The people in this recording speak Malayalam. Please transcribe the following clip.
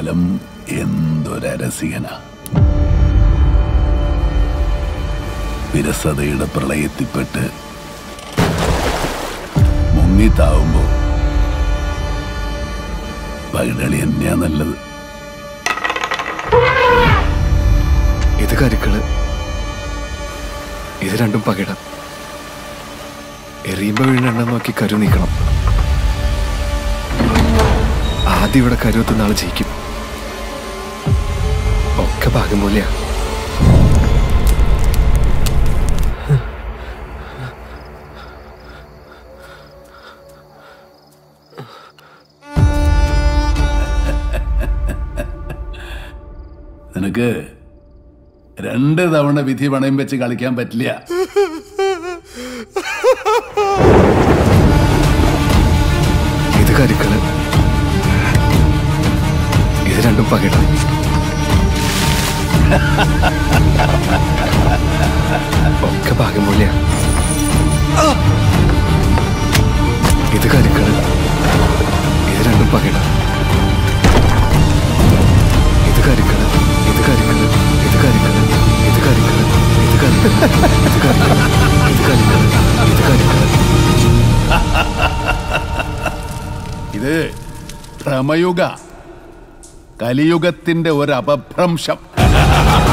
കാലം എന്തൊരരസികനാ വിരസതയുടെ പ്രളയത്തിൽപ്പെട്ട് മുങ്ങിത്താവുമ്പോ പൈടളി തന്നെയാ നല്ലത് ഇത് കരുക്കള് ഇത് രണ്ടും പകിടം എറിയുമ്പോ വീണെണ്ണം നോക്കി കരു നീക്കണം ആദ്യം ഇവിടെ കരുവത്തുന്ന ആള് ജയിക്കും ഒക്കെ ഭാഗം പോലെയാ നിനക്ക് രണ്ട് തവണ വിധി പണയം വെച്ച് കളിക്കാൻ പറ്റില്ല ഇത് കരുക്കള് ഇത് രണ്ടും പകിടം ഒക്കെ ഭാഗം പോലെയാ ഇത് കരുക്കള് ഇത് രണ്ടും പകിടം ഇത് കരുക്കള് ഇത് കരുക്കള് ഇത് കരുക്കള് ഇത് കരുക്കള് ഇത് കരുക്കള് ഇത് കരുക്കള് ഇത് കരുക്കള് ഇത് കരുക്കള് ഇത് ഭ്രമയുഗ കലിയുഗത്തിന്റെ ഒരു അപഭ്രംശം